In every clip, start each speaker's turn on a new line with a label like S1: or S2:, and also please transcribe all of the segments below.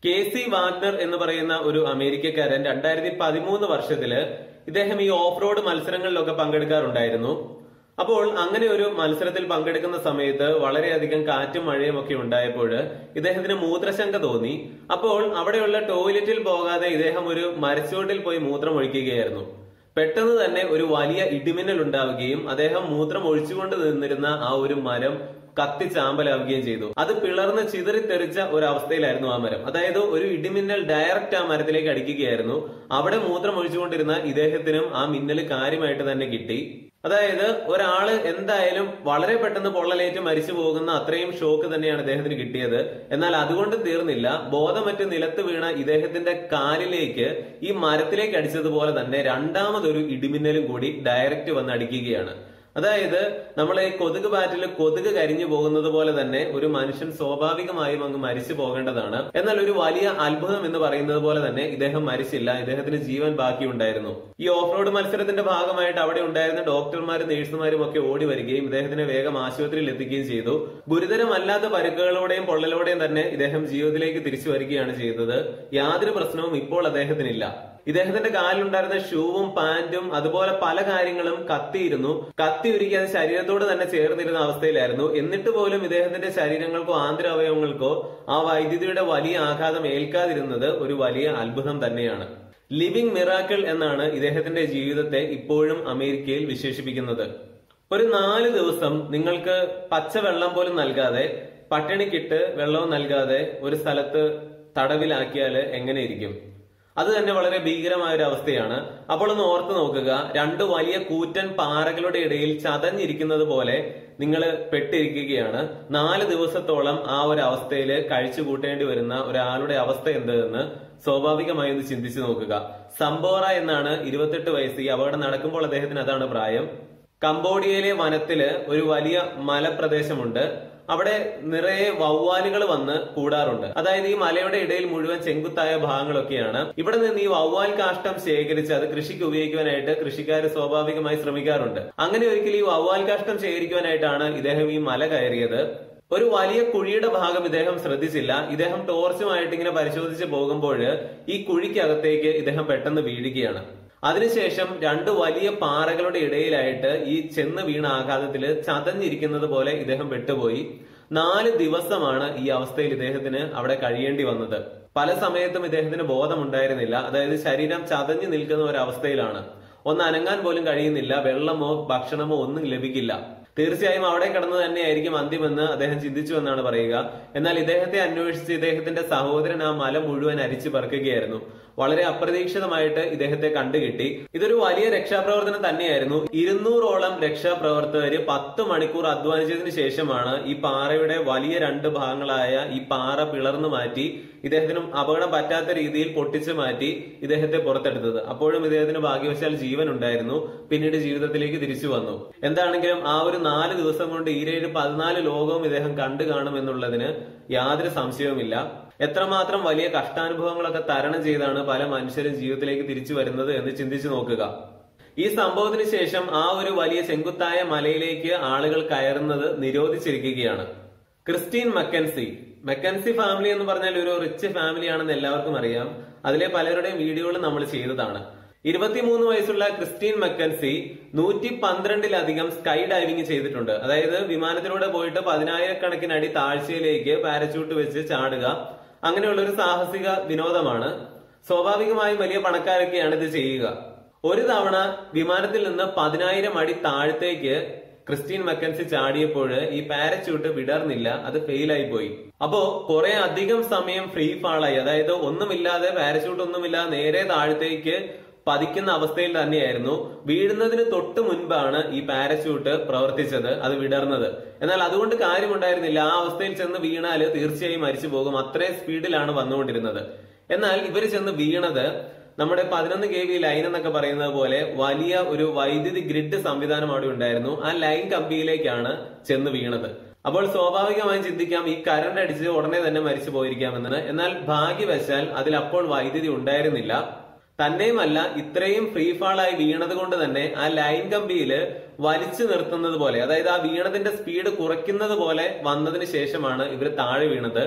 S1: K C Wagner എന്ന് പറയുന്ന ഒരു അമേരിക്കക്കാരൻ രണ്ടായിരത്തി പതിമൂന്ന് വർഷത്തില് ഇദ്ദേഹം ഈ ഓഫ് റോഡ് മത്സരങ്ങളിലൊക്കെ പങ്കെടുക്കാറുണ്ടായിരുന്നു അപ്പോൾ അങ്ങനെ ഒരു മത്സരത്തിൽ പങ്കെടുക്കുന്ന സമയത്ത് വളരെയധികം കാറ്റും മഴയും ഒക്കെ ഉണ്ടായപ്പോൾ ഇദ്ദേഹത്തിന് മൂത്രശങ്ക തോന്നി അപ്പോൾ അവിടെയുള്ള ടോയ്ലറ്റിൽ പോകാതെ ഇദ്ദേഹം ഒരു മരച്ചുവട്ടിൽ പോയി മൂത്രം ഒഴിക്കുകയായിരുന്നു പെട്ടെന്ന് തന്നെ ഒരു വലിയ ഇടിമിന്നൽ ഉണ്ടാവുകയും അദ്ദേഹം മൂത്രം ഒഴിച്ചുകൊണ്ട് നിന്നിരുന്ന ആ ഒരു മരം കത്തിച്ചാമ്പലാവുകയും ചെയ്തു അത് പിളർന്ന് ചിതറിത്തെറിച്ച ഒരു അവസ്ഥയിലായിരുന്നു ആ മരം അതായത് ഒരു ഇടിമിന്നൽ ഡയറക്റ്റ് ആ മരത്തിലേക്ക് അടിക്കുകയായിരുന്നു അവിടെ മൂത്രം ഒഴിച്ചുകൊണ്ടിരുന്ന ഇദ്ദേഹത്തിനും ആ മിന്നൽ കാര്യമായിട്ട് തന്നെ കിട്ടി അതായത് ഒരാള് എന്തായാലും വളരെ പെട്ടെന്ന് പൊള്ളലേറ്റ് മരിച്ചു പോകുന്ന അത്രയും ഷോക്ക് തന്നെയാണ് ഇദ്ദേഹത്തിന് കിട്ടിയത് എന്നാൽ അതുകൊണ്ട് തീർന്നില്ല ബോധമറ്റ് നിലത്ത് വീണ ഇദ്ദേഹത്തിന്റെ കാലിലേക്ക് ഈ മരത്തിലേക്ക് അടിച്ചതുപോലെ തന്നെ രണ്ടാമതൊരു ഇടിമിന്നലും കൂടി ഡയറക്റ്റ് വന്ന് അടിക്കുകയാണ് അതായത് നമ്മൾ ഈ കൊതുക് ബാറ്റിൽ കൊതുക് കരിഞ്ഞു പോകുന്നത് പോലെ തന്നെ ഒരു മനുഷ്യൻ സ്വാഭാവികമായും അങ്ങ് മരിച്ചു പോകേണ്ടതാണ് എന്നാൽ ഒരു വലിയ അത്ഭുതം എന്ന് പറയുന്നത് പോലെ തന്നെ ഇദ്ദേഹം മരിച്ചില്ല ഇദ്ദേഹത്തിന് ജീവൻ ബാക്കിയുണ്ടായിരുന്നു ഈ ഓഫ് റോഡ് മത്സരത്തിന്റെ ഭാഗമായിട്ട് അവിടെ ഉണ്ടായിരുന്ന ഡോക്ടർമാരും നേഴ്സുമാരും ഒക്കെ ഓടി വരികയും ഇദ്ദേഹത്തിനെ വേഗം ആശുപത്രിയിൽ എത്തിക്കുകയും ചെയ്തു ഗുരുതരമല്ലാത്ത പരുക്കുകളോടെയും പൊള്ളലോടെയും തന്നെ ഇദ്ദേഹം ജീവിതത്തിലേക്ക് തിരിച്ചു വരികയാണ് ചെയ്തത് യാതൊരു പ്രശ്നവും ഇപ്പോൾ അദ്ദേഹത്തിനില്ല ഇദ്ദേഹത്തിന്റെ കാലിലുണ്ടായിരുന്ന ഷൂവും പാന്റും അതുപോലെ പല കാര്യങ്ങളും കത്തിയിരുന്നു കത്തി ഉരുക്കി അത് ശരീരത്തോട് തന്നെ ചേർന്നിരുന്ന അവസ്ഥയിലായിരുന്നു എന്നിട്ട് പോലും ഇദ്ദേഹത്തിന്റെ ശരീരങ്ങൾക്കോ ആന്തരാവയവങ്ങൾക്കോ ആ വൈദ്യുതിയുടെ വലിയ ആഘാതം ഏൽക്കാതിരുന്നത് ഒരു വലിയ അത്ഭുതം തന്നെയാണ് ലിവിംഗ് മിറാക്കിൾ എന്നാണ് ഇദ്ദേഹത്തിന്റെ ജീവിതത്തെ ഇപ്പോഴും അമേരിക്കയിൽ വിശേഷിപ്പിക്കുന്നത് ഒരു നാല് ദിവസം നിങ്ങൾക്ക് പച്ചവെള്ളം പോലും നൽകാതെ പട്ടിണിക്കിട്ട് വെള്ളവും നൽകാതെ ഒരു സ്ഥലത്ത് തടവിലാക്കിയാൽ എങ്ങനെയിരിക്കും അത് തന്നെ വളരെ ഭീകരമായ ഒരു അവസ്ഥയാണ് അപ്പോൾ ഒന്ന് ഓർത്ത് നോക്കുക രണ്ട് വലിയ കൂറ്റൻ പാറകളുടെ ഇടയിൽ ചതഞ്ഞിരിക്കുന്നത് പോലെ നിങ്ങൾ പെട്ടിരിക്കുകയാണ് നാല് ദിവസത്തോളം ആ ഒരു അവസ്ഥയിൽ കഴിച്ചു കൂട്ടേണ്ടി വരുന്ന ഒരാളുടെ അവസ്ഥ എന്തെന്ന് സ്വാഭാവികമായി ഒന്ന് ചിന്തിച്ചു നോക്കുക സംബോറ എന്നാണ് ഇരുപത്തെട്ട് വയസ്സ് ഈ അപകടം നടക്കുമ്പോൾ അദ്ദേഹത്തിന് അതാണ് പ്രായം കംബോഡിയയിലെ വനത്തില് ഒരു വലിയ മലപ്രദേശമുണ്ട് അവിടെ നിറയെ വവ്വാലുകൾ വന്ന് കൂടാറുണ്ട് അതായത് ഈ മലയുടെ ഇടയിൽ മുഴുവൻ ചെങ്കുത്തായ ഭാഗങ്ങളൊക്കെയാണ് ഇവിടെ നിന്ന് ഈ വവ്വാൽ കാഷ്ടം ശേഖരിച്ച് അത് കൃഷിക്ക് ഉപയോഗിക്കുവാനായിട്ട് കൃഷിക്കാർ സ്വാഭാവികമായി ശ്രമിക്കാറുണ്ട് അങ്ങനെ ഒരിക്കലും ഈ വവ്വാൽ കാഷ്ടം ശേഖരിക്കുവാനായിട്ടാണ് ഇദ്ദേഹം ഈ മല കയറിയത് ഒരു വലിയ കുഴിയുടെ ഭാഗം ഇദ്ദേഹം ശ്രദ്ധിച്ചില്ല ഇദ്ദേഹം ടോർച്ചുമായിട്ട് ഇങ്ങനെ പരിശോധിച്ച് പോകുമ്പോൾ ഈ കുഴിക്കകത്തേക്ക് ഇദ്ദേഹം പെട്ടെന്ന് വീഴുകയാണ് അതിനുശേഷം രണ്ട് വലിയ പാറകളുടെ ഇടയിലായിട്ട് ഈ ചെന്ന് വീണ ആഘാതത്തിൽ ചതഞ്ഞിരിക്കുന്നത് പോലെ ഇദ്ദേഹം പെട്ടുപോയി നാല് ദിവസമാണ് ഈ അവസ്ഥയിൽ ഇദ്ദേഹത്തിന് അവിടെ കഴിയേണ്ടി വന്നത് പല സമയത്തും ഇദ്ദേഹത്തിന് ബോധമുണ്ടായിരുന്നില്ല അതായത് ശരീരം ചതഞ്ഞു നിൽക്കുന്ന ഒരു അവസ്ഥയിലാണ് ഒന്ന് അനങ്ങാൻ പോലും കഴിയുന്നില്ല വെള്ളമോ ഭക്ഷണമോ ഒന്നും ലഭിക്കില്ല തീർച്ചയായും അവിടെ കിടന്നു തന്നെയായിരിക്കും അന്ത്യമെന്ന് അദ്ദേഹം ചിന്തിച്ചു എന്നാണ് പറയുക എന്നാൽ ഇദ്ദേഹത്തെ അന്വേഷിച്ച് ഇദ്ദേഹത്തിന്റെ സഹോദരൻ ആ മല മുഴുവൻ അരിച്ചു പറക്കുകയായിരുന്നു വളരെ അപ്രതീക്ഷിതമായിട്ട് ഇദ്ദേഹത്തെ കണ്ടുകിട്ടി ഇതൊരു വലിയ രക്ഷാപ്രവർത്തനം തന്നെയായിരുന്നു ഇരുന്നൂറോളം രക്ഷാപ്രവർത്തകര് പത്ത് മണിക്കൂർ അധ്വാനിച്ചതിന് ശേഷമാണ് ഈ പാറയുടെ വലിയ രണ്ട് ഭാഗങ്ങളായ ഈ പാറ പിളർന്നു മാറ്റി ഇദ്ദേഹത്തിനും അപകടം പറ്റാത്ത രീതിയിൽ പൊട്ടിച്ചു മാറ്റി ഇദ്ദേഹത്തെ പുറത്തെടുത്തത് അപ്പോഴും ഇദ്ദേഹത്തിന് ഭാഗ്യവശാൽ ജീവൻ ഉണ്ടായിരുന്നു പിന്നീട് ജീവിതത്തിലേക്ക് തിരിച്ചു വന്നു എന്താണെങ്കിലും ആ ഒരു നാല് ദിവസം കൊണ്ട് ഈരേഴ് പതിനാല് ലോകവും ഇദ്ദേഹം കണ്ടു കാണുമെന്നുള്ളതിന് യാതൊരു സംശയവുമില്ല എത്രമാത്രം വലിയ കഷ്ടാനുഭവങ്ങളൊക്കെ തരണം ചെയ്താണ് പല മനുഷ്യരും ജീവിതത്തിലേക്ക് തിരിച്ചു വരുന്നത് എന്ന് ചിന്തിച്ചു നോക്കുക ഈ സംഭവത്തിന് ശേഷം ആ ഒരു വലിയ ചെങ്കുത്തായ മലയിലേക്ക് ആളുകൾ കയറുന്നത് നിരോധിച്ചിരിക്കുകയാണ് ക്രിസ്റ്റീൻ മക്കൻസി മെക്കൻസി ഫാമിലി എന്ന് പറഞ്ഞാൽ ഒരു റിച്ച് ഫാമിലി ആണെന്ന് എല്ലാവർക്കും അറിയാം അതിലെ പലരുടെയും വീഡിയോകൾ നമ്മൾ ചെയ്തതാണ് ഇരുപത്തിമൂന്ന് വയസ്സുള്ള ക്രിസ്റ്റീൻ മക്കൻസി നൂറ്റി പന്ത്രണ്ടിലധികം സ്കൈ ഡൈവിംഗ് ചെയ്തിട്ടുണ്ട് അതായത് വിമാനത്തിലൂടെ പോയിട്ട് പതിനായിരക്കണക്കിന് അടി താഴ്ചയിലേക്ക് പാരച്യൂട്ട് വെച്ച് ചാടുക അങ്ങനെയുള്ള ഒരു സാഹസിക വിനോദമാണ് സ്വാഭാവികമായും വലിയ പണക്കാരൊക്കെയാണ് ഇത് ചെയ്യുക ഒരു തവണ വിമാനത്തിൽ നിന്ന് പതിനായിരം അടി താഴത്തേക്ക് ക്രിസ്റ്റീൻ മക്കൻസി ചാടിയപ്പോൾ ഈ പാരച്യൂട്ട് വിടർന്നില്ല അത് ഫെയിലായി പോയി അപ്പോ കുറെ അധികം സമയം ഫ്രീ ഫാളായി അതായത് ഒന്നുമില്ലാതെ പാരച്യൂട്ട് ഒന്നുമില്ലാതെ നേരെ താഴത്തേക്ക് പതിക്കുന്ന അവസ്ഥയിൽ തന്നെയായിരുന്നു വീഴുന്നതിന് തൊട്ട് മുൻപാണ് ഈ പാരച്യൂട്ട് പ്രവർത്തിച്ചത് അത് വിടർന്നത് എന്നാൽ അതുകൊണ്ട് കാര്യമുണ്ടായിരുന്നില്ല ആ അവസ്ഥയിൽ ചെന്ന് വീണാല് തീർച്ചയായും മരിച്ചു പോകും അത്രയും സ്പീഡിലാണ് വന്നുകൊണ്ടിരുന്നത് എന്നാൽ ഇവർ ചെന്ന് വീണത് നമ്മുടെ പതിനൊന്ന് കെ വി ലൈൻ എന്നൊക്കെ പറയുന്നത് പോലെ വലിയ ഒരു വൈദ്യുതി ഗ്രിഡ് സംവിധാനം അവിടെ ഉണ്ടായിരുന്നു ആ ലൈൻ കമ്പിയിലേക്കാണ് ചെന്ന് വീണത് അപ്പോൾ സ്വാഭാവികമായും ചിന്തിക്കാം ഈ കറണ്ട് അടിച്ച് ഉടനെ തന്നെ മരിച്ചു പോയിരിക്കാമെന്ന് എന്നാൽ ഭാഗ്യവശാൽ അതിൽ അപ്പോൾ വൈദ്യുതി ഉണ്ടായിരുന്നില്ല തന്നെയുമല്ല ഇത്രയും ഫ്രീ ഫാളായി വീണത് കൊണ്ട് തന്നെ ആ ലൈൻ കമ്പിയിൽ വലിച്ചു നിർത്തുന്നത് പോലെ അതായത് ആ വീണതിന്റെ സ്പീഡ് കുറയ്ക്കുന്നത് പോലെ വന്നതിന് ശേഷമാണ് ഇവർ താഴെ വീണത്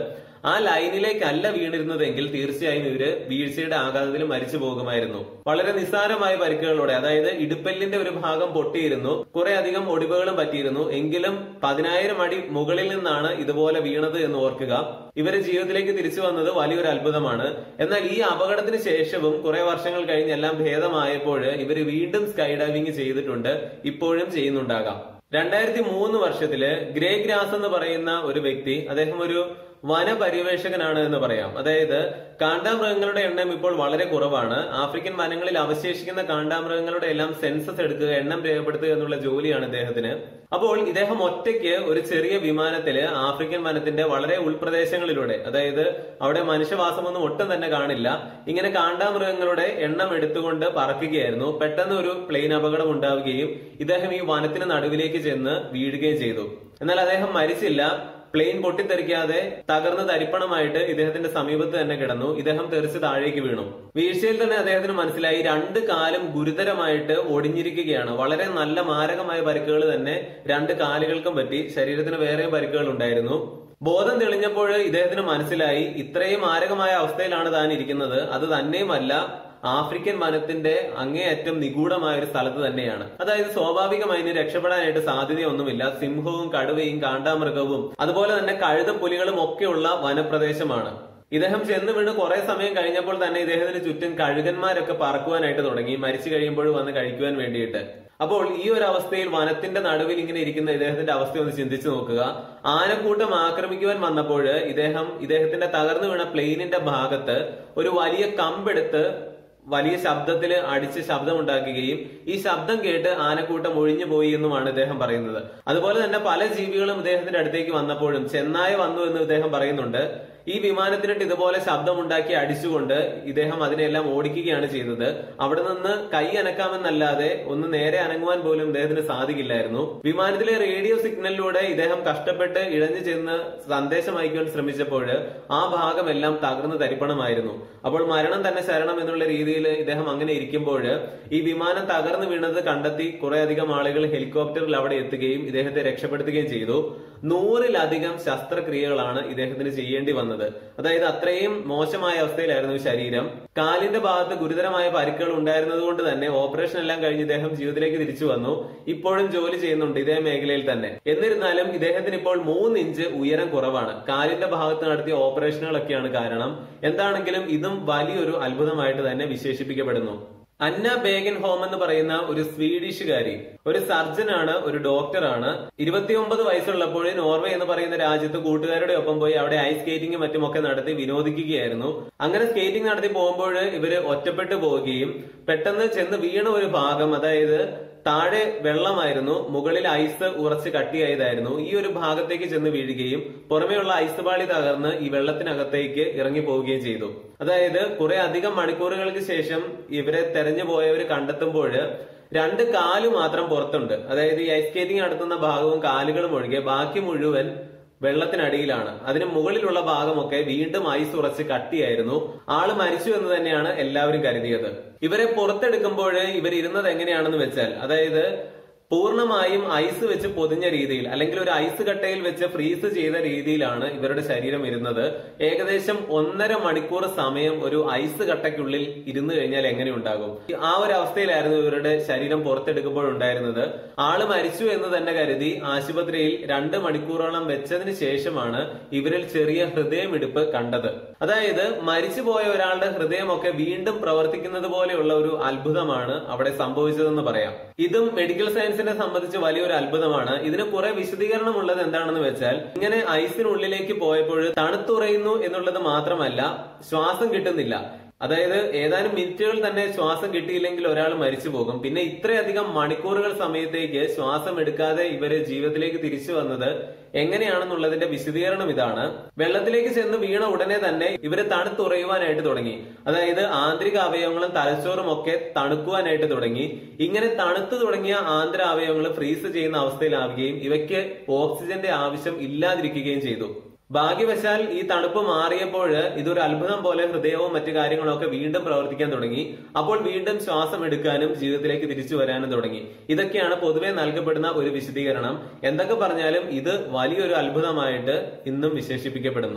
S1: ആ ലൈനിലേക്കല്ല വീണിരുന്നതെങ്കിൽ തീർച്ചയായും ഇവര് വീഴ്ചയുടെ ആഘാതത്തിൽ മരിച്ചു പോകുമായിരുന്നു വളരെ നിസ്സാരമായ പരിക്കുകളോടെ അതായത് ഇടുപ്പല്ലിന്റെ ഒരു ഭാഗം പൊട്ടിയിരുന്നു കുറെ അധികം ഒടിവുകളും പറ്റിയിരുന്നു എങ്കിലും പതിനായിരം അടി മുകളിൽ നിന്നാണ് ഇതുപോലെ വീണത് എന്ന് ഓർക്കുക ഇവര് ജീവിതത്തിലേക്ക് തിരിച്ചു വന്നത് വലിയൊരു അത്ഭുതമാണ് എന്നാൽ ഈ അപകടത്തിന് ശേഷവും കുറെ വർഷങ്ങൾ കഴിഞ്ഞെല്ലാം ഭേദമായപ്പോൾ ഇവര് വീണ്ടും സ്കൈ ഡൈവിംഗ് ചെയ്തിട്ടുണ്ട് ഇപ്പോഴും ചെയ്യുന്നുണ്ടാകാം രണ്ടായിരത്തി മൂന്ന് വർഷത്തില് ഗ്രേ ഗ്രാസ് എന്ന് പറയുന്ന ഒരു വ്യക്തി അദ്ദേഹം ഒരു വനപര്യവേഷകനാണ് എന്ന് പറയാം അതായത് കാണ്ടാമൃഗങ്ങളുടെ എണ്ണം ഇപ്പോൾ വളരെ കുറവാണ് ആഫ്രിക്കൻ വനങ്ങളിൽ അവശേഷിക്കുന്ന കാണ്ടാമൃഗങ്ങളുടെ എല്ലാം സെൻസസ് എടുക്കുക എണ്ണം രേഖപ്പെടുത്തുക എന്നുള്ള ജോലിയാണ് ഇദ്ദേഹത്തിന് അപ്പോൾ ഇദ്ദേഹം ഒറ്റയ്ക്ക് ഒരു ചെറിയ വിമാനത്തില് ആഫ്രിക്കൻ വനത്തിന്റെ വളരെ ഉൾപ്രദേശങ്ങളിലൂടെ അതായത് അവിടെ മനുഷ്യവാസമൊന്നും ഒട്ടും തന്നെ കാണില്ല ഇങ്ങനെ കാണ്ടാമൃഗങ്ങളുടെ എണ്ണം എടുത്തുകൊണ്ട് പറക്കുകയായിരുന്നു പെട്ടെന്ന് ഒരു പ്ലെയിൻ അപകടം ഉണ്ടാവുകയും ഇദ്ദേഹം ഈ വനത്തിന് നടുവിലേക്ക് ചെന്ന് വീഴുകയും ചെയ്തു എന്നാൽ അദ്ദേഹം മരിച്ചില്ല പ്ലെയിൻ പൊട്ടിത്തെറിക്കാതെ തകർന്ന് തരിപ്പണമായിട്ട് ഇദ്ദേഹത്തിന്റെ സമീപത്ത് തന്നെ കിടന്നു ഇദ്ദേഹം തെറിച്ച് താഴേക്ക് വീണു വീഴ്ചയിൽ തന്നെ അദ്ദേഹത്തിന് മനസ്സിലായി രണ്ട് കാലും ഗുരുതരമായിട്ട് ഒടിഞ്ഞിരിക്കുകയാണ് വളരെ നല്ല മാരകമായ പരിക്കുകൾ തന്നെ രണ്ട് കാലുകൾക്കും പറ്റി ശരീരത്തിന് വേറെ പരിക്കുകൾ ഉണ്ടായിരുന്നു ബോധം തെളിഞ്ഞപ്പോൾ ഇദ്ദേഹത്തിന് മനസ്സിലായി ഇത്രയും മാരകമായ അവസ്ഥയിലാണ് താൻ ഇരിക്കുന്നത് അത് തന്നെയുമല്ല ആഫ്രിക്കൻ വനത്തിന്റെ അങ്ങേയറ്റം നിഗൂഢമായ ഒരു സ്ഥലത്ത് തന്നെയാണ് അതായത് സ്വാഭാവികമായി ഇനി രക്ഷപ്പെടാനായിട്ട് സാധ്യതയൊന്നുമില്ല സിംഹവും കടുവയും കാണ്ടാമൃഗവും അതുപോലെ തന്നെ കഴുതപ്പുലികളും ഒക്കെയുള്ള വനപ്രദേശമാണ് ഇദ്ദേഹം ചെന്ന് വീണ് കുറെ സമയം കഴിഞ്ഞപ്പോൾ തന്നെ ഇദ്ദേഹത്തിന് ചുറ്റും കഴുകന്മാരൊക്കെ പറക്കുവാനായിട്ട് തുടങ്ങി മരിച്ചു കഴിയുമ്പോൾ വന്ന് കഴിക്കുവാൻ വേണ്ടിയിട്ട് അപ്പോൾ ഈ ഒരു അവസ്ഥയിൽ വനത്തിന്റെ നടുവിൽ ഇങ്ങനെ ഇരിക്കുന്ന ഇദ്ദേഹത്തിന്റെ അവസ്ഥ ഒന്ന് ചിന്തിച്ചു നോക്കുക ആനക്കൂട്ടം ആക്രമിക്കുവാൻ വന്നപ്പോൾ ഇദ്ദേഹം ഇദ്ദേഹത്തിന്റെ തകർന്നു വീണ പ്ലെയിനിന്റെ ഭാഗത്ത് ഒരു വലിയ കമ്പെടുത്ത് വലിയ ശബ്ദത്തിൽ അടിച്ച് ശബ്ദമുണ്ടാക്കുകയും ഈ ശബ്ദം കേട്ട് ആനക്കൂട്ടം ഒഴിഞ്ഞു പോയി എന്നുമാണ് ഇദ്ദേഹം പറയുന്നത് അതുപോലെ തന്നെ പല ജീവികളും ഇദ്ദേഹത്തിന്റെ അടുത്തേക്ക് വന്നപ്പോഴും ചെന്നായ വന്നു എന്ന് ഇദ്ദേഹം പറയുന്നുണ്ട് ഈ വിമാനത്തിനിട്ട് ഇതുപോലെ ശബ്ദമുണ്ടാക്കി അടിച്ചുകൊണ്ട് ഇദ്ദേഹം അതിനെല്ലാം ഓടിക്കുകയാണ് ചെയ്തത് അവിടെ നിന്ന് കൈ അനക്കാമെന്നല്ലാതെ ഒന്ന് നേരെ അനങ്ങുവാൻ പോലും ഇദ്ദേഹത്തിന് സാധിക്കില്ലായിരുന്നു വിമാനത്തിലെ റേഡിയോ സിഗ്നലിലൂടെ ഇദ്ദേഹം കഷ്ടപ്പെട്ട് ഇഴഞ്ഞു ചെന്ന് സന്ദേശം അയക്കുവാൻ ശ്രമിച്ചപ്പോൾ ആ ഭാഗമെല്ലാം തകർന്ന് തരിപ്പണമായിരുന്നു അപ്പോൾ മരണം തന്നെ ശരണം എന്നുള്ള രീതിയിൽ ഇദ്ദേഹം അങ്ങനെ ഇരിക്കുമ്പോൾ ഈ വിമാനം തകർന്നു വീണത് കണ്ടെത്തി കുറെ അധികം ആളുകൾ ഹെലികോപ്റ്ററിൽ അവിടെ എത്തുകയും ഇദ്ദേഹത്തെ രക്ഷപ്പെടുത്തുകയും ചെയ്തു നൂറിലധികം ശസ്ത്രക്രിയകളാണ് ഇദ്ദേഹത്തിന് ചെയ്യേണ്ടി വന്നത് അതായത് അത്രയും മോശമായ അവസ്ഥയിലായിരുന്നു ശരീരം കാലിന്റെ ഭാഗത്ത് ഗുരുതരമായ പരിക്കുകൾ ഉണ്ടായിരുന്നത് കൊണ്ട് തന്നെ ഓപ്പറേഷൻ എല്ലാം കഴിഞ്ഞ് ഇദ്ദേഹം ജീവിതത്തിലേക്ക് തിരിച്ചു വന്നു ഇപ്പോഴും ജോലി ചെയ്യുന്നുണ്ട് ഇതേ മേഖലയിൽ തന്നെ എന്നിരുന്നാലും ഇദ്ദേഹത്തിന് ഇപ്പോൾ മൂന്ന് ഇഞ്ച് ഉയരം കുറവാണ് കാലിന്റെ ഭാഗത്ത് നടത്തിയ ഓപ്പറേഷനുകളൊക്കെയാണ് കാരണം എന്താണെങ്കിലും ഇതും വലിയൊരു അത്ഭുതമായിട്ട് തന്നെ വിശേഷിപ്പിക്കപ്പെടുന്നു അന്ന ബേഗൻ ഹോം എന്ന് പറയുന്ന ഒരു സ്വീഡിഷുകാരി ഒരു സർജനാണ് ഒരു ഡോക്ടറാണ് ഇരുപത്തിയൊമ്പത് വയസ്സുള്ളപ്പോൾ നോർവേ എന്ന് പറയുന്ന രാജ്യത്ത് കൂട്ടുകാരുടെ ഒപ്പം പോയി അവിടെ ഐസ് സ്കേറ്റിംഗും മറ്റുമൊക്കെ നടത്തി വിനോദിക്കുകയായിരുന്നു അങ്ങനെ സ്കേറ്റിംഗ് നടത്തി പോകുമ്പോൾ ഇവര് ഒറ്റപ്പെട്ടു പോവുകയും പെട്ടെന്ന് ചെന്ന് വീണ ഒരു ഭാഗം അതായത് താഴെ വെള്ളമായിരുന്നു മുകളിൽ ഐസ് ഉറച്ച് കട്ടിയായതായിരുന്നു ഈ ഒരു ഭാഗത്തേക്ക് ചെന്ന് വീഴുകയും പുറമെയുള്ള ഐസ് പാളി തകർന്ന് ഈ വെള്ളത്തിനകത്തേക്ക് ഇറങ്ങി പോവുകയും ചെയ്തു അതായത് കുറെ അധികം മണിക്കൂറുകൾക്ക് ശേഷം ഇവരെ തെരഞ്ഞു പോയവർ കണ്ടെത്തുമ്പോൾ രണ്ട് കാല് മാത്രം പുറത്തുണ്ട് അതായത് ഈ ഐസ് സ്കേറ്റിംഗ് നടത്തുന്ന ഭാഗവും കാലുകളും ഒഴികെ ബാക്കി മുഴുവൻ വെള്ളത്തിനടിയിലാണ് അതിന് മുകളിലുള്ള ഭാഗമൊക്കെ വീണ്ടും ഐസ് ഉറച്ച് കട്ടിയായിരുന്നു ആള് മരിച്ചു എന്ന് തന്നെയാണ് എല്ലാവരും കരുതിയത് ഇവരെ പുറത്തെടുക്കുമ്പോൾ ഇവർ ഇരുന്നത് എങ്ങനെയാണെന്ന് വെച്ചാൽ അതായത് പൂർണ്ണമായും ഐസ് വെച്ച് പൊതിഞ്ഞ രീതിയിൽ അല്ലെങ്കിൽ ഒരു ഐസ് കട്ടയിൽ വെച്ച് ഫ്രീസ് ചെയ്ത രീതിയിലാണ് ഇവരുടെ ശരീരം ഇരുന്നത് ഏകദേശം ഒന്നര മണിക്കൂർ സമയം ഒരു ഐസ് കട്ടയ്ക്കുള്ളിൽ ഇരുന്നു കഴിഞ്ഞാൽ എങ്ങനെ ഉണ്ടാകും ആ ഒരു അവസ്ഥയിലായിരുന്നു ഇവരുടെ ശരീരം പുറത്തെടുക്കുമ്പോൾ ഉണ്ടായിരുന്നത് ആള് മരിച്ചു എന്ന് തന്നെ കരുതി ആശുപത്രിയിൽ രണ്ട് മണിക്കൂറോളം വെച്ചതിന് ശേഷമാണ് ഇവരിൽ ചെറിയ ഹൃദയമിടിപ്പ് കണ്ടത് അതായത് മരിച്ചുപോയ ഒരാളുടെ ഹൃദയമൊക്കെ വീണ്ടും പ്രവർത്തിക്കുന്നത് പോലെയുള്ള ഒരു അത്ഭുതമാണ് അവിടെ സംഭവിച്ചതെന്ന് പറയാം ഇതും മെഡിക്കൽ സയൻസിനെ സംബന്ധിച്ച് വലിയൊരു അത്ഭുതമാണ് ഇതിന് കുറെ വിശദീകരണം ഉള്ളത് എന്താണെന്ന് വെച്ചാൽ ഇങ്ങനെ ഐസിനുള്ളിലേക്ക് പോയപ്പോൾ തണുത്തുറയുന്നു എന്നുള്ളത് മാത്രമല്ല ശ്വാസം കിട്ടുന്നില്ല അതായത് ഏതാനും മിനിറ്റുകൾ തന്നെ ശ്വാസം കിട്ടിയില്ലെങ്കിൽ ഒരാൾ മരിച്ചു പോകും പിന്നെ ഇത്രയധികം മണിക്കൂറുകൾ സമയത്തേക്ക് ശ്വാസം എടുക്കാതെ ഇവര് ജീവിതത്തിലേക്ക് തിരിച്ചു വന്നത് എങ്ങനെയാണെന്നുള്ളതിന്റെ വിശദീകരണം ഇതാണ് വെള്ളത്തിലേക്ക് ചെന്ന് വീണ ഉടനെ തന്നെ ഇവര് തണുത്തുറയുവാനായിട്ട് തുടങ്ങി അതായത് ആന്തരിക അവയവങ്ങളും തലച്ചോറും ഒക്കെ തണുക്കുവാനായിട്ട് തുടങ്ങി ഇങ്ങനെ തണുത്തു തുടങ്ങിയ ആന്തര അവയവങ്ങൾ ഫ്രീസ് ചെയ്യുന്ന അവസ്ഥയിലാവുകയും ഇവയ്ക്ക് ഓക്സിജന്റെ ആവശ്യം ഇല്ലാതിരിക്കുകയും ചെയ്തു ഭാഗ്യവശാൽ ഈ തണുപ്പ് മാറിയപ്പോൾ ഇതൊരു അത്ഭുതം പോലെ ഹൃദയവും മറ്റു കാര്യങ്ങളും ഒക്കെ വീണ്ടും പ്രവർത്തിക്കാൻ തുടങ്ങി അപ്പോൾ വീണ്ടും ശ്വാസം എടുക്കാനും ജീവിതത്തിലേക്ക് തിരിച്ചു വരാനും തുടങ്ങി ഇതൊക്കെയാണ് പൊതുവെ നൽകപ്പെടുന്ന ഒരു വിശദീകരണം എന്തൊക്കെ പറഞ്ഞാലും ഇത് വലിയൊരു അത്ഭുതമായിട്ട് ഇന്നും വിശേഷിപ്പിക്കപ്പെടുന്നു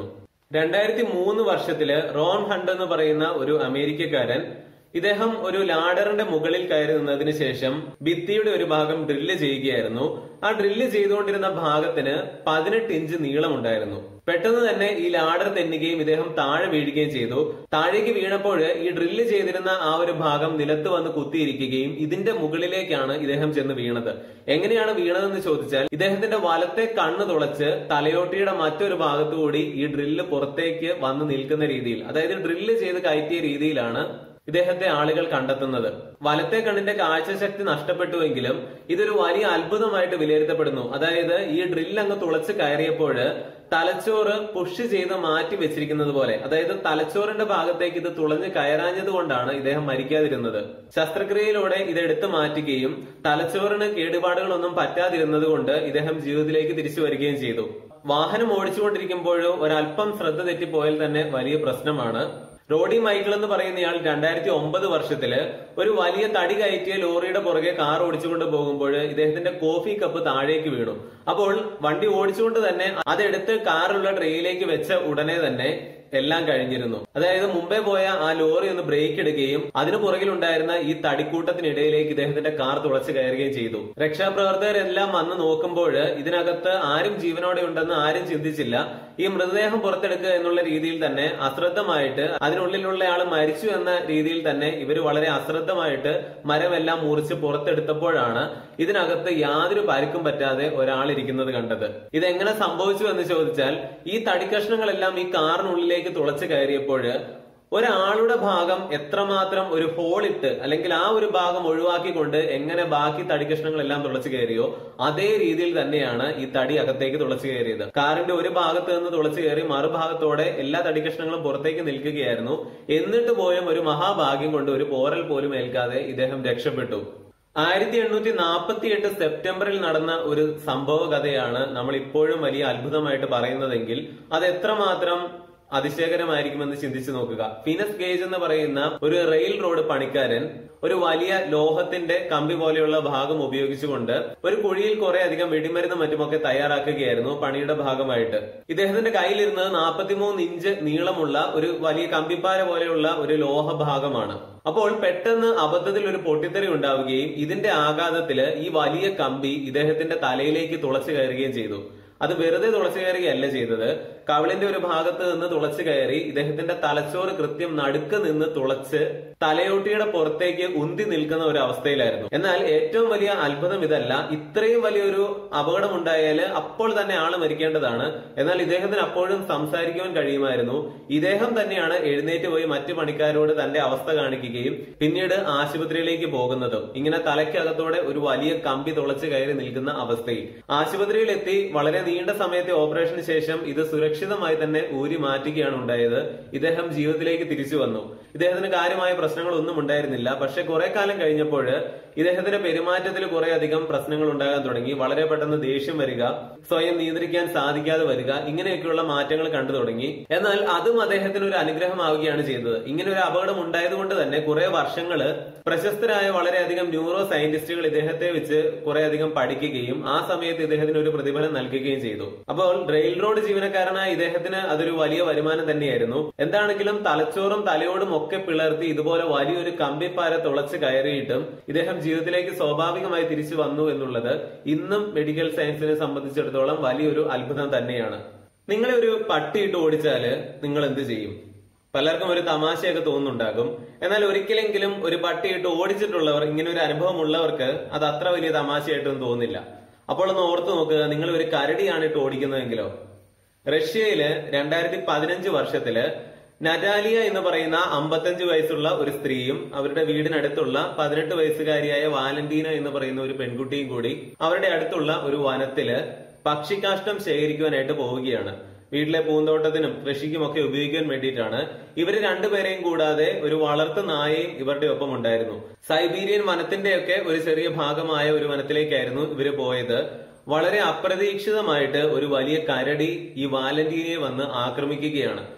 S1: രണ്ടായിരത്തി മൂന്ന് വർഷത്തില് റോൺ ഹണ്ട് എന്ന് പറയുന്ന ഒരു അമേരിക്കക്കാരൻ ഇദ്ദേഹം ഒരു ലാഡറിന്റെ മുകളിൽ കയറി നിന്നതിന് ശേഷം ഭിത്തിയുടെ ഒരു ഭാഗം ഡ്രില്ല് ചെയ്യുകയായിരുന്നു ആ ഡ്രില്ല് ചെയ്തുകൊണ്ടിരുന്ന ഭാഗത്തിന് പതിനെട്ട് ഇഞ്ച് നീളമുണ്ടായിരുന്നു പെട്ടെന്ന് തന്നെ ഈ ലാഡർ തെന്നുകയും ഇദ്ദേഹം താഴെ വീഴുകയും ചെയ്തു താഴേക്ക് വീണപ്പോൾ ഈ ഡ്രില്ല് ചെയ്തിരുന്ന ആ ഒരു ഭാഗം നിലത്ത് വന്ന് കുത്തിയിരിക്കുകയും ഇതിന്റെ മുകളിലേക്കാണ് ഇദ്ദേഹം ചെന്ന് വീണത് എങ്ങനെയാണ് വീണതെന്ന് ചോദിച്ചാൽ ഇദ്ദേഹത്തിന്റെ വലത്തെ കണ്ണ് തുളച്ച് തലയോട്ടിയുടെ മറ്റൊരു ഭാഗത്തുകൂടി ഈ ഡ്രില്ല് പുറത്തേക്ക് വന്ന് നിൽക്കുന്ന രീതിയിൽ അതായത് ഡ്രില്ല് ചെയ്ത് കയറ്റിയ രീതിയിലാണ് ഇദ്ദേഹത്തെ ആളുകൾ കണ്ടെത്തുന്നത് വലത്തെ കണ്ണിന്റെ കാഴ്ചശക്തി നഷ്ടപ്പെട്ടുവെങ്കിലും ഇതൊരു വലിയ അത്ഭുതമായിട്ട് വിലയിരുത്തപ്പെടുന്നു അതായത് ഈ ഡ്രില്ല് അങ്ങ് തുളച്ച് കയറിയപ്പോൾ തലച്ചോറ് പുഷ് ചെയ്ത് മാറ്റി വെച്ചിരിക്കുന്നത് പോലെ അതായത് തലച്ചോറിന്റെ ഭാഗത്തേക്ക് ഇത് തുളഞ്ഞ് കയറാഞ്ഞത് കൊണ്ടാണ് ഇദ്ദേഹം മരിക്കാതിരുന്നത് ശസ്ത്രക്രിയയിലൂടെ ഇത് എടുത്തു മാറ്റുകയും തലച്ചോറിന് കേടുപാടുകളൊന്നും പറ്റാതിരുന്നത് കൊണ്ട് ഇദ്ദേഹം ജീവിതത്തിലേക്ക് തിരിച്ചു വരികയും ചെയ്തു വാഹനം ഓടിച്ചുകൊണ്ടിരിക്കുമ്പോഴോ ഒരല്പം ശ്രദ്ധ തെറ്റിപ്പോയാൽ തന്നെ വലിയ പ്രശ്നമാണ് റോഡി മൈക്കിൾ എന്ന് പറയുന്നയാൾ രണ്ടായിരത്തി ഒമ്പത് വർഷത്തില് ഒരു വലിയ തടി കയറ്റിയ ലോറിയുടെ പുറകെ കാർ ഓടിച്ചുകൊണ്ട് പോകുമ്പോൾ ഇദ്ദേഹത്തിന്റെ കോഫി കപ്പ് താഴേക്ക് വീണു അപ്പോൾ വണ്ടി ഓടിച്ചുകൊണ്ട് തന്നെ അതെടുത്ത് കാറുള്ള ട്രെയിലേക്ക് വെച്ച ഉടനെ തന്നെ എല്ലാം കഴിഞ്ഞിരുന്നു അതായത് മുമ്പേ പോയ ആ ലോറി ഒന്ന് ബ്രേക്ക് എടുക്കുകയും അതിനു പുറകിലുണ്ടായിരുന്ന ഈ തടിക്കൂട്ടത്തിനിടയിലേക്ക് ഇദ്ദേഹത്തിന്റെ കാർ തുളച്ചു കയറുകയും ചെയ്തു രക്ഷാപ്രവർത്തകരെല്ലാം വന്ന് നോക്കുമ്പോൾ ഇതിനകത്ത് ആരും ജീവനോടെ ഉണ്ടെന്ന് ആരും ചിന്തിച്ചില്ല ഈ മൃതദേഹം പുറത്തെടുക്കുക എന്നുള്ള രീതിയിൽ തന്നെ അശ്രദ്ധമായിട്ട് അതിനുള്ളിലുള്ള ആൾ മരിച്ചു എന്ന രീതിയിൽ തന്നെ ഇവർ വളരെ അശ്രദ്ധമായിട്ട് മരമെല്ലാം മുറിച്ച് പുറത്തെടുത്തപ്പോഴാണ് ഇതിനകത്ത് യാതൊരു പരുക്കും പറ്റാതെ ഒരാൾ ഇരിക്കുന്നത് കണ്ടത് ഇതെങ്ങനെ സംഭവിച്ചു എന്ന് ചോദിച്ചാൽ ഈ തടിക്കഷ്ണങ്ങളെല്ലാം ഈ കാറിനുള്ളിലേക്ക് തുളച്ചു കയറിയപ്പോൾ ഒരാളുടെ ഭാഗം എത്രമാത്രം ഒരു ഹോളിട്ട് അല്ലെങ്കിൽ ആ ഒരു ഭാഗം ഒഴിവാക്കിക്കൊണ്ട് എങ്ങനെ ബാക്കി തടിക്കഷ്ണങ്ങളെല്ലാം തുളച്ചു കയറിയോ അതേ രീതിയിൽ തന്നെയാണ് ഈ തടി അകത്തേക്ക് തുളച്ചു കയറിയത് കാറിന്റെ ഒരു ഭാഗത്ത് നിന്ന് തുളച്ചു കയറി മറുഭാഗത്തോടെ എല്ലാ തടിക്കഷ്ണങ്ങളും പുറത്തേക്ക് നിൽക്കുകയായിരുന്നു എന്നിട്ട് പോലും ഒരു മഹാഭാഗ്യം കൊണ്ട് ഒരു പോറൽ പോലും ഏൽക്കാതെ ഇദ്ദേഹം രക്ഷപ്പെട്ടു ആയിരത്തി എണ്ണൂറ്റി നാൽപ്പത്തി എട്ട് സെപ്റ്റംബറിൽ നടന്ന ഒരു സംഭവ കഥയാണ് നമ്മൾ ഇപ്പോഴും വലിയ അത്ഭുതമായിട്ട് പറയുന്നതെങ്കിൽ അത് എത്രമാത്രം അതിശയകരമായിരിക്കുമെന്ന് ചിന്തിച്ചു നോക്കുക ഫിനസ് ഗേജ് എന്ന് പറയുന്ന ഒരു റെയിൽ റോഡ് പണിക്കാരൻ ഒരു വലിയ ലോഹത്തിന്റെ കമ്പി പോലെയുള്ള ഭാഗം ഉപയോഗിച്ചുകൊണ്ട് ഒരു കുഴിയിൽ കുറെ അധികം വെടിമരുന്ന് മറ്റുമൊക്കെ തയ്യാറാക്കുകയായിരുന്നു പണിയുടെ ഭാഗമായിട്ട് ഇദ്ദേഹത്തിന്റെ കയ്യിലിരുന്നത് നാൽപ്പത്തിമൂന്ന് ഇഞ്ച് നീളമുള്ള ഒരു വലിയ കമ്പിപ്പാര പോലെയുള്ള ഒരു ലോഹ ഭാഗമാണ് അപ്പോൾ പെട്ടെന്ന് അബദ്ധത്തിൽ ഒരു പൊട്ടിത്തെറി ഉണ്ടാവുകയും ഇതിന്റെ ആഘാതത്തില് ഈ വലിയ കമ്പി ഇദ്ദേഹത്തിന്റെ തലയിലേക്ക് തുളച്ചു കയറുകയും ചെയ്തു അത് വെറുതെ തുളച്ചു കയറുകയല്ല ചെയ്തത് കവിളിന്റെ ഒരു ഭാഗത്ത് നിന്ന് തുളച്ചു കയറി ഇദ്ദേഹത്തിന്റെ തലച്ചോറ് കൃത്യം നടുക്ക് നിന്ന് തുളച്ച് തലയോട്ടിയുടെ പുറത്തേക്ക് ഉന്തി നിൽക്കുന്ന ഒരു അവസ്ഥയിലായിരുന്നു എന്നാൽ ഏറ്റവും വലിയ അത്ഭുതം ഇതല്ല ഇത്രയും വലിയൊരു അപകടം ഉണ്ടായാൽ അപ്പോൾ തന്നെ ആള് മരിക്കേണ്ടതാണ് എന്നാൽ ഇദ്ദേഹത്തിന് അപ്പോഴും സംസാരിക്കുവാൻ കഴിയുമായിരുന്നു ഇദ്ദേഹം തന്നെയാണ് എഴുന്നേറ്റ് പോയി മറ്റു പണിക്കാരോട് തന്റെ അവസ്ഥ കാണിക്കുകയും പിന്നീട് ആശുപത്രിയിലേക്ക് പോകുന്നതും ഇങ്ങനെ തലയ്ക്കകത്തോടെ ഒരു വലിയ കമ്പി തുളച്ച് കയറി നിൽക്കുന്ന അവസ്ഥയിൽ ആശുപത്രിയിൽ എത്തി വളരെ നീണ്ട സമയത്തെ ഓപ്പറേഷന് ശേഷം ഇത് സുരക്ഷിതമായി തന്നെ ഊരി മാറ്റുകയാണ് ഉണ്ടായത് ഇദ്ദേഹം ജീവിതത്തിലേക്ക് തിരിച്ചു വന്നു ഇദ്ദേഹത്തിന് കാര്യമായ പ്രശ്നങ്ങളൊന്നും ഉണ്ടായിരുന്നില്ല പക്ഷെ കുറെ കാലം കഴിഞ്ഞപ്പോൾ ഇദ്ദേഹത്തിന്റെ പെരുമാറ്റത്തിൽ കുറെ അധികം പ്രശ്നങ്ങൾ ഉണ്ടാകാൻ തുടങ്ങി വളരെ പെട്ടെന്ന് ദേഷ്യം വരിക സ്വയം നിയന്ത്രിക്കാൻ സാധിക്കാതെ വരിക ഇങ്ങനെയൊക്കെയുള്ള മാറ്റങ്ങൾ കണ്ടു തുടങ്ങി എന്നാൽ അതും അദ്ദേഹത്തിന് ഒരു അനുഗ്രഹമാവുകയാണ് ചെയ്തത് ഇങ്ങനെ ഒരു അപകടം ഉണ്ടായതുകൊണ്ട് തന്നെ കുറെ വർഷങ്ങള് പ്രശസ്തരായ വളരെയധികം ന്യൂറോ സയന്റിസ്റ്റുകൾ ഇദ്ദേഹത്തെ വെച്ച് കുറെ അധികം പഠിക്കുകയും ആ സമയത്ത് ഇദ്ദേഹത്തിന് ഒരു പ്രതിഫലം നൽകുകയും ചെയ്തു അപ്പോൾ റെയിൽ റോഡ് ജീവനക്കാരനായ ഇദ്ദേഹത്തിന് അതൊരു വലിയ വരുമാനം തന്നെയായിരുന്നു എന്താണെങ്കിലും തലച്ചോറും തലയോടും ഒക്കെ പിളർത്തി ഇതുപോലെ വലിയൊരു കമ്പിപ്പാര തുളച്ച് കയറിയിട്ടും ഇദ്ദേഹം ജീവിതത്തിലേക്ക് സ്വാഭാവികമായി തിരിച്ചു വന്നു എന്നുള്ളത് ഇന്നും മെഡിക്കൽ സയൻസിനെ സംബന്ധിച്ചിടത്തോളം വലിയൊരു അത്ഭുതം തന്നെയാണ് നിങ്ങളെ ഒരു പട്ടിയിട്ട് ഓടിച്ചാല് നിങ്ങൾ എന്ത് ചെയ്യും പലർക്കും ഒരു തമാശയൊക്കെ തോന്നുന്നുണ്ടാകും എന്നാൽ ഒരിക്കലെങ്കിലും ഒരു പട്ടിയിട്ട് ഓടിച്ചിട്ടുള്ളവർ ഇങ്ങനെ ഒരു അനുഭവം ഉള്ളവർക്ക് അത് അത്ര വലിയ തമാശയായിട്ടൊന്നും തോന്നില്ല അപ്പോൾ ഒന്ന് ഓർത്തു നോക്കുക നിങ്ങൾ ഒരു കരടിയാണ് ഇട്ട് ഓടിക്കുന്നതെങ്കിലോ റഷ്യയില് രണ്ടായിരത്തി പതിനഞ്ച് വർഷത്തില് നറ്റാലിയ എന്ന് പറയുന്ന അമ്പത്തഞ്ച് വയസ്സുള്ള ഒരു സ്ത്രീയും അവരുടെ വീടിനടുത്തുള്ള പതിനെട്ട് വയസ്സുകാരിയായ വാലന്റീന എന്ന് പറയുന്ന ഒരു പെൺകുട്ടിയും കൂടി അവരുടെ അടുത്തുള്ള ഒരു വനത്തില് പക്ഷിക്കാഷ്ടം ശേഖരിക്കുവാനായിട്ട് പോവുകയാണ് വീട്ടിലെ പൂന്തോട്ടത്തിനും കൃഷിക്കും ഒക്കെ ഉപയോഗിക്കാൻ വേണ്ടിയിട്ടാണ് ഇവര് രണ്ടുപേരെയും കൂടാതെ ഒരു വളർത്തു നായയും ഇവരുടെ ഒപ്പം ഉണ്ടായിരുന്നു സൈബീരിയൻ വനത്തിന്റെയൊക്കെ ഒരു ചെറിയ ഭാഗമായ ഒരു വനത്തിലേക്കായിരുന്നു ഇവര് പോയത് വളരെ അപ്രതീക്ഷിതമായിട്ട് ഒരു വലിയ കരടി ഈ വാലന്റീനയെ വന്ന് ആക്രമിക്കുകയാണ്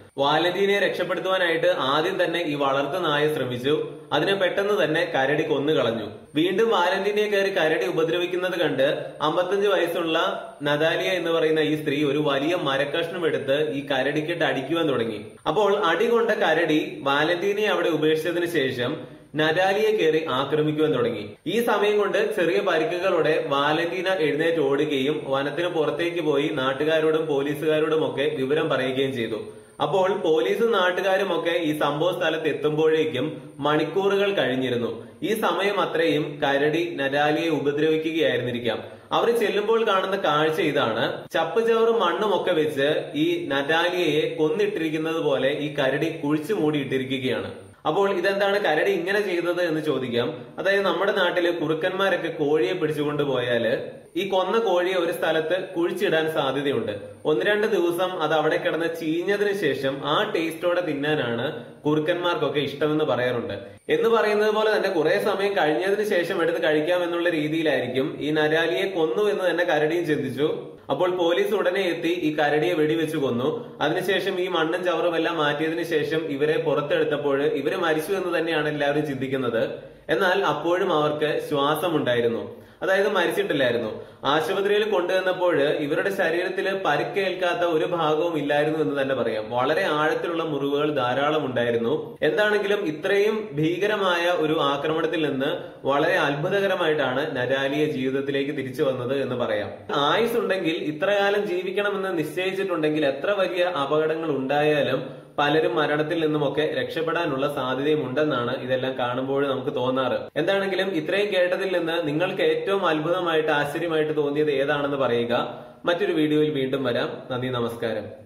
S1: വാലന്റീനെ രക്ഷപ്പെടുത്തുവാനായിട്ട് ആദ്യം തന്നെ ഈ വളർത്തു നായ ശ്രമിച്ചു അതിനെ പെട്ടെന്ന് തന്നെ കരടി കൊന്നു കളഞ്ഞു വീണ്ടും വാലന്റീനെ കയറി കരടി ഉപദ്രവിക്കുന്നത് കണ്ട് അമ്പത്തഞ്ച് വയസ്സുള്ള നദാലിയ എന്ന് പറയുന്ന ഈ സ്ത്രീ ഒരു വലിയ മരക്കഷ്ണം എടുത്ത് ഈ കരടിക്കിട്ട് അടിക്കുവാൻ തുടങ്ങി അപ്പോൾ അടി കൊണ്ട കരടി വാലന്റീനെ അവിടെ ഉപേക്ഷിച്ചതിന് ശേഷം നദാലിയെ കയറി ആക്രമിക്കുവാൻ തുടങ്ങി ഈ സമയം കൊണ്ട് ചെറിയ പരിക്കുകളോടെ വാലന്റീന എഴുന്നേറ്റ് ഓടുകയും വനത്തിന് പുറത്തേക്ക് പോയി നാട്ടുകാരോടും പോലീസുകാരോടും ഒക്കെ വിവരം പറയുകയും ചെയ്തു അപ്പോൾ പോലീസും നാട്ടുകാരും ഒക്കെ ഈ സംഭവ സ്ഥലത്ത് എത്തുമ്പോഴേക്കും മണിക്കൂറുകൾ കഴിഞ്ഞിരുന്നു ഈ സമയം അത്രയും കരടി നരാലിയെ ഉപദ്രവിക്കുകയായിരുന്നിരിക്കാം അവർ ചെല്ലുമ്പോൾ കാണുന്ന കാഴ്ച ഇതാണ് ചപ്പ് ചവറും മണ്ണും ഒക്കെ വെച്ച് ഈ നരാലിയയെ കൊന്നിട്ടിരിക്കുന്നത് പോലെ ഈ കരടി കുഴിച്ചു മൂടിയിട്ടിരിക്കുകയാണ് അപ്പോൾ ഇതെന്താണ് കരടി ഇങ്ങനെ ചെയ്തത് എന്ന് ചോദിക്കാം അതായത് നമ്മുടെ നാട്ടില് കുറുക്കന്മാരൊക്കെ കോഴിയെ പിടിച്ചുകൊണ്ട് പോയാല് ഈ കൊന്ന കോഴിയെ ഒരു സ്ഥലത്ത് കുഴിച്ചിടാൻ സാധ്യതയുണ്ട് ഒന്ന് രണ്ട് ദിവസം അത് അവിടെ കിടന്ന് ചീഞ്ഞതിന് ശേഷം ആ ടേസ്റ്റോടെ തിന്നാനാണ് കുറുക്കന്മാർക്കൊക്കെ ഇഷ്ടമെന്ന് പറയാറുണ്ട് എന്ന് പറയുന്നത് പോലെ തന്നെ കുറെ സമയം കഴിഞ്ഞതിന് ശേഷം എടുത്ത് കഴിക്കാം എന്നുള്ള രീതിയിലായിരിക്കും ഈ നരാലിയെ കൊന്നു എന്ന് തന്നെ കരടിയും ചിന്തിച്ചു അപ്പോൾ പോലീസ് ഉടനെ എത്തി ഈ കരടിയെ വെടിവെച്ച് കൊന്നു അതിനുശേഷം ഈ മണ്ണും ചവറും എല്ലാം മാറ്റിയതിനു ശേഷം ഇവരെ പുറത്തെടുത്തപ്പോൾ ഇവര് മരിച്ചു എന്ന് തന്നെയാണ് എല്ലാവരും ചിന്തിക്കുന്നത് എന്നാൽ അപ്പോഴും അവർക്ക് ശ്വാസമുണ്ടായിരുന്നു അതായത് മരിച്ചിട്ടില്ലായിരുന്നു ആശുപത്രിയിൽ കൊണ്ടുവന്നപ്പോൾ ഇവരുടെ ശരീരത്തിൽ പരിക്കേൽക്കാത്ത ഒരു ഭാഗവും ഇല്ലായിരുന്നു എന്ന് തന്നെ പറയാം വളരെ ആഴത്തിലുള്ള മുറിവുകൾ ധാരാളം ഉണ്ടായിരുന്നു എന്താണെങ്കിലും ഇത്രയും ഭീകരമായ ഒരു ആക്രമണത്തിൽ നിന്ന് വളരെ അത്ഭുതകരമായിട്ടാണ് നരാലിയ ജീവിതത്തിലേക്ക് തിരിച്ചു വന്നത് എന്ന് പറയാം ആയുസ് ഉണ്ടെങ്കിൽ ഇത്രകാലം ജീവിക്കണമെന്ന് നിശ്ചയിച്ചിട്ടുണ്ടെങ്കിൽ എത്ര വലിയ അപകടങ്ങൾ ഉണ്ടായാലും പലരും മരണത്തിൽ നിന്നുമൊക്കെ രക്ഷപ്പെടാനുള്ള സാധ്യതയും ഉണ്ടെന്നാണ് ഇതെല്ലാം കാണുമ്പോൾ നമുക്ക് തോന്നാറ് എന്താണെങ്കിലും ഇത്രയും കേട്ടതിൽ നിന്ന് നിങ്ങൾക്ക് ഏറ്റവും അത്ഭുതമായിട്ട് ആശ്ചര്യമായിട്ട് തോന്നിയത് ഏതാണെന്ന് പറയുക മറ്റൊരു വീഡിയോയിൽ വീണ്ടും വരാം നന്ദി നമസ്കാരം